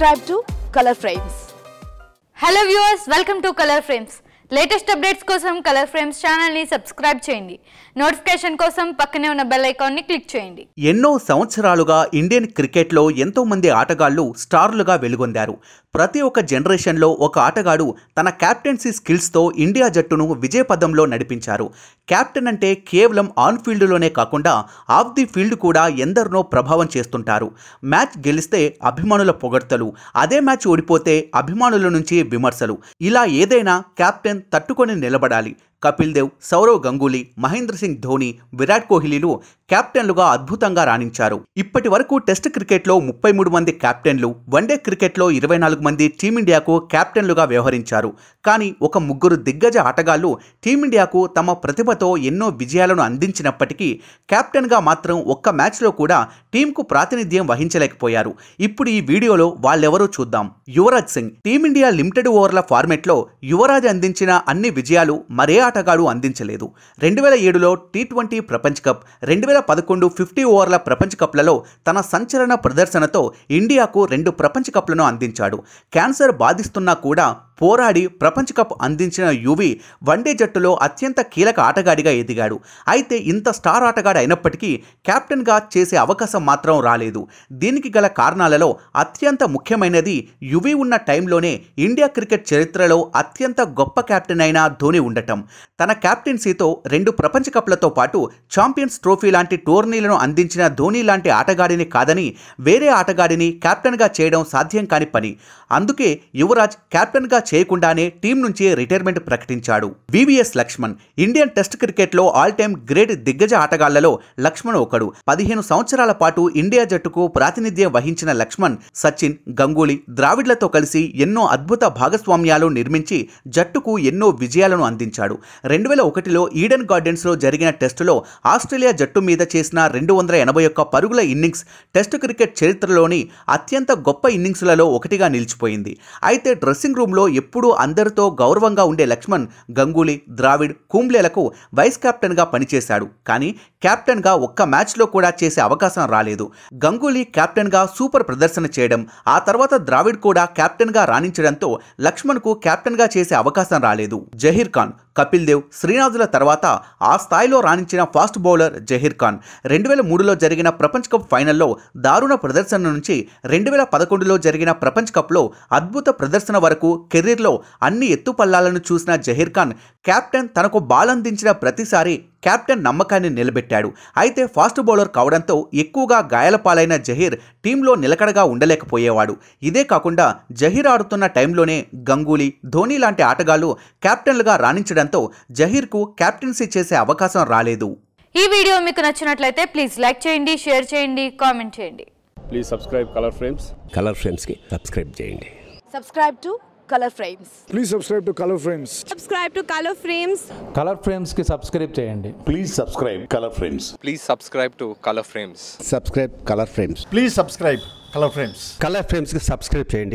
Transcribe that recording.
Subscribe to Color Frames. Hello viewers welcome to Color Frames latest updates కోసం Color Frames ఛానల్ని subscribe చేయండి notification కోసం పక్కనే ఉన్న బెల్ ఐకాన్ని క్లిక్ చేయండి ఎన్నో సంవత్సరాలుగా ఇండియన్ క్రికెట్లో ఎంతో మంది ఆటగాళ్లు స్టార్లుగా వెలుగొందారు ప్రతి ఒక్క జనరేషన్లో ఒక ఆటగాడు తన క్యాప్టెన్సీ స్కిల్స్తో ఇండియా జట్టును విజయపథంలో నడిపించారు కెప్టెన్ అంటే కేవలం ఆన్ ఫీల్డ్లోనే కాకుండా ఆఫ్ ది ఫీల్డ్ కూడా ఎందరినో ప్రభావం చేస్తుంటారు మ్యాచ్ గెలిస్తే అభిమానుల పొగడ్తలు అదే మ్యాచ్ ఓడిపోతే అభిమానుల నుంచి విమర్శలు ఇలా ఏదైనా కెప్టెన్ తట్టుకొని నిలబడాలి కపిల్ దేవ్ సౌరవ్ గంగూలీ మహేంద్ర సింగ్ ధోని విరాట్ కోహ్లీలు కెప్టెన్లుగా అద్భుతంగా రాణించారు ఇప్పటి వరకు టెస్ట్ క్రికెట్లో ముప్పై మూడు మంది కెప్టెన్లు వన్డే క్రికెట్లో ఇరవై నాలుగు మంది టీమిండియాకు కెప్టెన్లుగా వ్యవహరించారు కానీ ఒక ముగ్గురు దిగ్గజ ఆటగాళ్లు టీమిండియాకు తమ ప్రతిభతో ఎన్నో విజయాలను అందించినప్పటికీ కెప్టెన్గా మాత్రం ఒక్క మ్యాచ్లో కూడా టీంకు ప్రాతినిధ్యం వహించలేకపోయారు ఇప్పుడు ఈ వీడియోలో వాళ్ళెవరో చూద్దాం యువరాజ్ సింగ్ టీమిండియా లిమిటెడ్ ఓవర్ల ఫార్మెట్లో యువరాజ్ అందించిన అన్ని విజయాలు మరే ఆటగాడు అందించలేదు రెండు వేల ఏడులో టీ ట్వంటీ ప్రపంచ కప్ రెండు వేల పదకొండు ఫిఫ్టీ ఓవర్ల ప్రపంచ కప్లలో తన సంచలన ప్రదర్శనతో ఇండియాకు రెండు ప్రపంచ కప్లను అందించాడు క్యాన్సర్ బాధిస్తున్నా కూడా పోరాడి ప్రపంచ కప్ అందించిన యువి వన్డే జట్టులో అత్యంత కీలక ఆటగాడిగా ఎదిగాడు అయితే ఇంత స్టార్ ఆటగాడు అయినప్పటికీ కెప్టెన్గా చేసే అవకాశం మాత్రం రాలేదు దీనికి గల కారణాలలో అత్యంత ముఖ్యమైనది యువి ఉన్న టైంలోనే ఇండియా క్రికెట్ చరిత్రలో అత్యంత గొప్ప కెప్టెన్ అయిన ధోని ఉండటం తన కెప్టెన్సీతో రెండు ప్రపంచ కప్లతో పాటు ఛాంపియన్స్ ట్రోఫీ లాంటి టోర్నీలను అందించిన ధోని లాంటి ఆటగాడిని కాదని వేరే ఆటగాడిని కెప్టెన్గా చేయడం సాధ్యం కాని పని అందుకే యువరాజ్ కెప్టెన్గా చేయకుండానే టీం నుంచి రిటైర్మెంట్ ప్రకటించాడు వివిఎస్ లక్ష్మణ్ ఇండియన్ టెస్ట్ క్రికెట్లో ఆల్ టైమ్ గ్రేట్ దిగ్గజ ఆటగాళ్లలో లక్ష్మణ్ ఒకడు పదిహేను సంవత్సరాల పాటు ఇండియా జట్టుకు ప్రాతినిధ్యం వహించిన లక్ష్మణ్ సచిన్ గంగూలీ ద్రావిడ్లతో కలిసి ఎన్నో అద్భుత భాగస్వామ్యాలు నిర్మించి జట్టుకు ఎన్నో విజయాలను అందించాడు రెండు వేల ఒకటిలో ఈడెన్ గార్డెన్స్లో జరిగిన టెస్టులో ఆస్ట్రేలియా జట్టు మీద చేసిన రెండు వందల ఎనభై ఒక్క పరుగుల ఇన్నింగ్స్ టెస్ట్ క్రికెట్ చరిత్రలోని అత్యంత గొప్ప ఇన్నింగ్స్లలో ఒకటిగా నిలిచిపోయింది అయితే డ్రెస్సింగ్ రూమ్లో ఎప్పుడూ అందరితో గౌరవంగా ఉండే లక్ష్మణ్ గంగూలీ ద్రావిడ్ కుంబ్లేలకు వైస్ కెప్టెన్గా పనిచేశాడు కానీ కెప్టెన్గా ఒక్క మ్యాచ్లో కూడా చేసే అవకాశం రాలేదు గంగూలీ కెప్టెన్గా సూపర్ ప్రదర్శన చేయడం ఆ తర్వాత ద్రావిడ్ కూడా కెప్టెన్గా రాణించడంతో లక్ష్మణ్కు కెప్టెన్గా చేసే అవకాశం రాలేదు జహీర్ ఖాన్ కపిల్ దేవ్ శ్రీనాథుల తర్వాత ఆ స్థాయిలో రాణించిన ఫాస్ట్ బౌలర్ జహీర్ ఖాన్ రెండు వేల మూడులో జరిగిన ప్రపంచ కప్ ఫైనల్లో దారుణ ప్రదర్శన నుంచి రెండు వేల పదకొండులో జరిగిన ప్రపంచ కప్లో అద్భుత ప్రదర్శన వరకు కెరీర్లో అన్ని ఎత్తుపల్లాలను చూసిన జహీర్ ఖాన్ కెప్టెన్ తనకు బాల్ అందించిన ప్రతిసారి కెప్టెన్ నమ్మకాన్ని నిలబెట్టాడు అయితే ఫాస్ట్ బౌలర్ కావడంతో ఎక్కువగా గాయాల పాలైన జహీర్ టీంలో నిలకడగా ఉండలేకపోయేవాడు ఇదే కాకుండా జహీర్ ఆడుతున్న టైంలోనే గంగూలీ ధోని లాంటి ఆటగాళ్లు కెప్టెన్లుగా రాణించడంతో జహీర్కు కెప్టెన్సీ చేసే అవకాశం రాలేదు ఈ వీడియో మీకు నచ్చినట్లయితే ప్లీజ్ లైక్ చేయండి షేర్ చేయండి కామెంట్ చేయండి please subscribe Color Frames Color ఫ్రేమ్స్కి సబ్స్క్రైబ్ చేయండి Subscribe to Color Frames. Please subscribe to Color Frames. subscribe to Color Frames Color ఫ్రేమ్స్కి సబ్స్క్రైబ్ చేయండి Please subscribe Color Frames. Please subscribe to Color Frames. Subscribe Color Frames Please subscribe Color Frames. Color ఫ్రేమ్స్కి subscribe చేయండి